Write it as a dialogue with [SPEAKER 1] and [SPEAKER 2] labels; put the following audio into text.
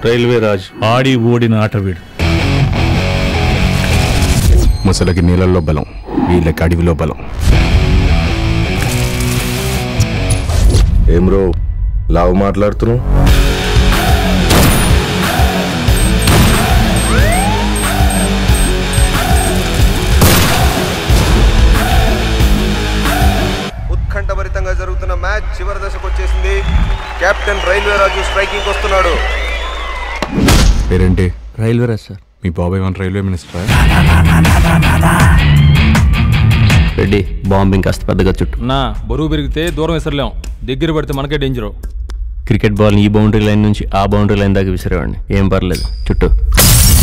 [SPEAKER 1] railway Raj
[SPEAKER 2] ఆడి ఓడిన ఆట వీడు
[SPEAKER 3] ముసలకి నీళ్ళల్లో బలం వీళ్ళకి అడవిలో బలం
[SPEAKER 1] ఏం రో లావు మాట్లాడుతున్నావు
[SPEAKER 4] ఉత్కంఠభరితంగా జరుగుతున్న మ్యాచ్ చివరి దశకు వచ్చేసింది కెప్టెన్ రైల్వే రాజు స్ట్రైకింగ్ వస్తున్నాడు
[SPEAKER 3] పేరేంటి
[SPEAKER 5] రైల్వే రాజ్ సార్
[SPEAKER 3] మీ బాబాయ్ one railway minister
[SPEAKER 5] Reddy bombing కాస్త పెద్దగా చుట్టూ
[SPEAKER 6] నా బరువు పెరిగితే దూరం విసరలేం దగ్గర పడితే మనకే డేంజరు
[SPEAKER 5] క్రికెట్ బాల్ ఈ బౌండరీ లైన్ నుంచి ఆ బౌండరీ లైన్ దాకా విసిరేవాడిని ఏం పర్లేదు చుట్టూ